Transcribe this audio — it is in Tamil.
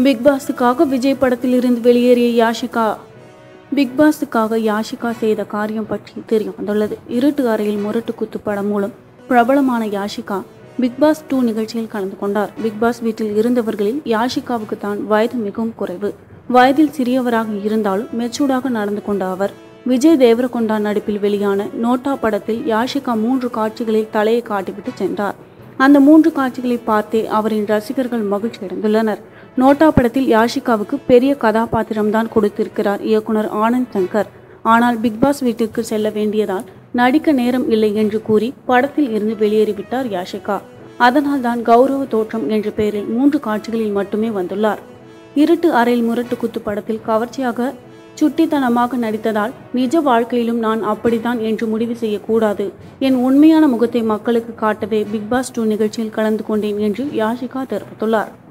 பிக் பாஸுக்காக விஜய் படத்தில் இருந்து வெளியேறிய யாஷிகா பிக் பாஸுக்காக யாஷிகா செய்த காரியம் பற்றி தெரிய வந்துள்ளது இருட்டு அறையில் முரட்டு குத்து படம் மூலம் பிரபலமான யாஷிகா பிக் பாஸ் டூ நிகழ்ச்சியில் கலந்து கொண்டார் பிக் பாஸ் வீட்டில் இருந்தவர்களில் யாஷிகாவுக்கு தான் வயது மிகவும் குறைவு வயதில் சிறியவராக இருந்தாலும் மெச்சூர்டாக நடந்து கொண்ட அவர் விஜய் தேவரகொண்டா நடிப்பில் வெளியான நோட்டா படத்தில் யாஷிகா மூன்று காட்சிகளில் தலையை காட்டிவிட்டு சென்றார் அந்த மூன்று காட்சிகளை பார்த்தே அவரின் ரசிகர்கள் மகிழ்ச்சி அடைந்துள்ளனர் நோட்டா படத்தில் யாஷிகாவுக்கு பெரிய கதாபாத்திரம்தான் கொடுத்திருக்கிறார் இயக்குனர் ஆனந்த் சங்கர் ஆனால் பிக்பாஸ் வீட்டிற்கு செல்ல வேண்டியதால் நடிக்க நேரம் இல்லை என்று கூறி படத்தில் இருந்து வெளியேறிவிட்டார் யாஷிகா அதனால் தான் கௌரவ தோற்றம் என்ற பெயரில் மூன்று காட்சிகளில் மட்டுமே வந்துள்ளார் இருட்டு அறையில் முரட்டு குத்து படத்தில் கவர்ச்சியாக சுட்டித்தனமாக நடித்ததால் நிஜ வாழ்க்கையிலும் நான் அப்படித்தான் என்று முடிவு செய்யக்கூடாது என் உண்மையான முகத்தை மக்களுக்கு காட்டவே பிக் பாஸ் டூ நிகழ்ச்சியில் கலந்து கொண்டேன் என்று யாஷிகா தெரிவித்துள்ளார்